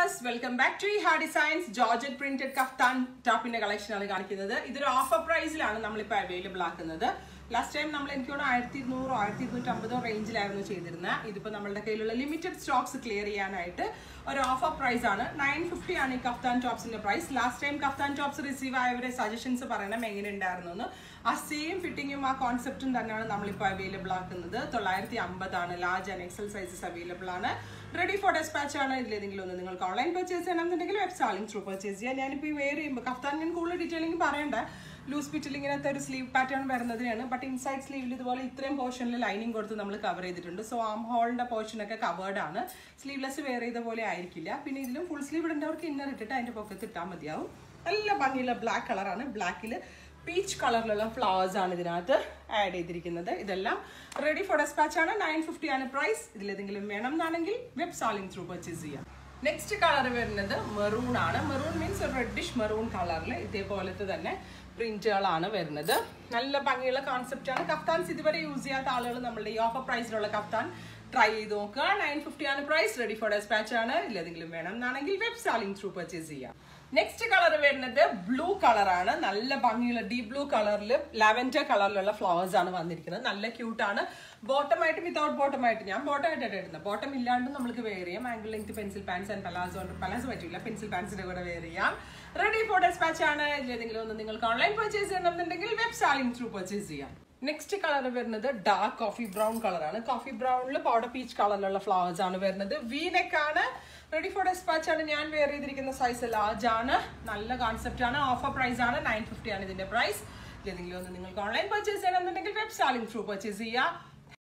viewers welcome back to ഹാ designs georgette printed kaftan ടോപ്പിന്റെ collection ആണ് കാണിക്കുന്നത് ഇതൊരു ഓഫർ പ്രൈസിലാണ് നമ്മളിപ്പോൾ അവൈലബിൾ ആക്കുന്നത് ലാസ്റ്റ് ടൈം നമ്മൾ എനിക്ക് തോന്നുന്നു ആയിരത്തി ഇരുന്നൂറോ ആയിരത്തി ഇരുന്നൂറ്റി അമ്പതോ റേഞ്ചിലായിരുന്നു ചെയ്തിരുന്നത് ഇതിപ്പോൾ നമ്മളുടെ കയ്യിലുള്ള ലിമിറ്റഡ് സ്റ്റോക്സ് ക്ലിയർ ചെയ്യാനായിട്ട് ഒരു ഓഫർ പ്രൈസ് ആണ് നയൻ ഫിഫ്റ്റി ആണ് ഈ കഫ്താൻ ടോപ്സിന്റെ price last time kaftan tops receive ആയവരെ സജഷൻസ് പറയണം എങ്ങനെ ഉണ്ടായിരുന്നു എന്ന് ആ സെയിം ഫിറ്റിങ്ങും ആ കോൺസെപ്റ്റും തന്നെയാണ് നമ്മളിപ്പോൾ അവൈലബിൾ ആക്കുന്നത് തൊള്ളായിരത്തി അമ്പതാണ് large and XL sizes available ആണ് റെഡി ഫോർ ഡെസ്പാച്ച് ആണ് ഇതിലേതെങ്കിലും ഒന്ന് നിങ്ങൾക്ക് ഓൺലൈൻ പർച്ചേസ് ചെയ്യണമെന്നുണ്ടെങ്കിൽ വെബ് സാലിംഗ് ത്രൂ പർച്ചേസ് ചെയ്യാം ഞാനിപ്പോൾ ഈ വെയർ ചെയ്യുമ്പോൾ കഫ്താൻ ഞാൻ കൂടുതൽ ഡീറ്റെയിലിംഗ് പറയണ്ട ലൂസ് ഫിറ്റിൽ ഇങ്ങനത്തെ ഒരു സ്ലീവ് പാറ്റേൺ വരുന്നതിനാണ് ബട്ട് ഇൻസൈഡ് സ്ലീവിൽ ഇതുപോലെ ഇത്രയും പോർഷനിൽ ലൈനിങ് കൊടുത്ത് നമ്മൾ കവർ ചെയ്തിട്ടുണ്ട് സോ ആം ഹോളിന്റെ പോർഷനൊക്കെ കവേർഡ് ആണ് സ്ലീവ്ലെസ് വെയർ ചെയ്ത പോലെ ആയിരിക്കില്ല പിന്നെ ഇതിലും ഫുൾ സ്ലീവ് ഇടേണ്ടവർക്ക് ഇന്നർ ഇട്ടിട്ട് അതിന്റെ പൊക്കത്ത് ഇട്ടാൽ മതിയാവും നല്ല ഭംഗിയുള്ള ബ്ലാക്ക് കളറാണ് ബ്ലാക്കിൽ പീച്ച് കളറിലുള്ള ഫ്ലവേഴ്സ് ആണ് ഇതിനകത്ത് ആഡ് ചെയ്തിരിക്കുന്നത് ഇതെല്ലാം റെഡി ഫോർ ഡെസ്പാച്ച് ആണ് നയൻ ഫിഫ്റ്റി ആണ് പ്രൈസ് ഇതിലേതെങ്കിലും വേണം എന്നാണെങ്കിൽ വെബ് സാലിംഗ് ത്രൂ പർച്ചേസ് ചെയ്യാം നെക്സ്റ്റ് കളർ വരുന്നത് മെറൂൺ ആണ് മെറൂൺ മീൻസ് ഒരു റെഡിഷ് മെറൂൺ കളറിൽ ഇതേപോലത്തെ തന്നെ പ്രിന്റുകളാണ് വരുന്നത് നല്ല ഭംഗിയുള്ള കോൺസെപ്റ്റ് ആണ് കഫ്താൻസ് ഇതുവരെ യൂസ് ചെയ്യാത്ത ആളുകൾ നമ്മളുടെ ഈ ഓഫർ പ്രൈസിലുള്ള കഫ്താൻ ട്രൈ ചെയ്ത് നോക്കുക നയൻ ഫിഫ്റ്റി ആണ് പ്രൈസ് റെഡി ഫോർ ഡെസ്പാച്ച് ആണ് ഇല്ലെന്തെങ്കിലും വേണം എന്നാണെങ്കിൽ വെബ് സാലിംഗ് ത്രൂ പർച്ചേസ് ചെയ്യാം നെക്സ്റ്റ് കളർ വരുന്നത് ബ്ലൂ കളറാണ് നല്ല ഭംഗിയുള്ള ഡീപ് ബ്ലൂ കളറിൽ ലാവൻഡർ കളറിലുള്ള ഫ്ലവേഴ്സ് ആണ് വന്നിരിക്കുന്നത് നല്ല ക്യൂട്ടാണ് ബോട്ടം ആയിട്ട് വിത്തൗട്ട് ബോട്ടം ആയിട്ട് ഞാൻ ബോട്ടം ആയിട്ടാണ് ഇടുന്നത് ബോട്ടം ഇല്ലാണ്ട് നമുക്ക് വെയർ ചെയ്യാം ankle length pencil pants and palazzo ഉണ്ട് പലാസോ പറ്റില്ല പെൻസിൽ പാൻസിന്റെ കൂടെ വെയർ ചെയ്യാം റെഡി ഫോർ ഡെസ്പാച്ച് ആണ് ഇതിലേതെങ്കിലും ഒന്ന് നിങ്ങൾക്ക് ഓൺലൈൻ പർച്ചേസ് ചെയ്യണമെന്നുണ്ടെങ്കിൽ വെബ് സാലിംഗ് ത്രൂ പർച്ചേസ് ചെയ്യാം നെക്സ്റ്റ് കളർ വരുന്നത് ഡാർക്ക് കോഫി ബ്രൗൺ കളറാണ് കോഫി ബ്രൗണിൽ പൗഡർ പീച്ച് കളറിലുള്ള ഫ്ലവേഴ്സ് ആണ് വരുന്നത് വി നെക്ക് ആണ് റെഡി ഫോർ ഡെസ്പാച്ച് ആണ് ഞാൻ വെയർ ചെയ്തിരിക്കുന്ന സൈസ് ലാർജ് ആണ് നല്ല കോൺസെപ്റ്റ് ആണ് ഓഫർ പ്രൈസ് ആണ് നയൻ ഫിഫ്റ്റി ആണ് ഇതിന്റെ പ്രൈസ് ഏതെങ്കിലും ഒന്ന് നിങ്ങൾക്ക് ഓൺലൈൻ പർച്ചേസ് ചെയ്യണമെന്നുണ്ടെങ്കിൽ വെബ് സാലിംഗ് ത്രൂ പർച്ചേസ് ചെയ്യുക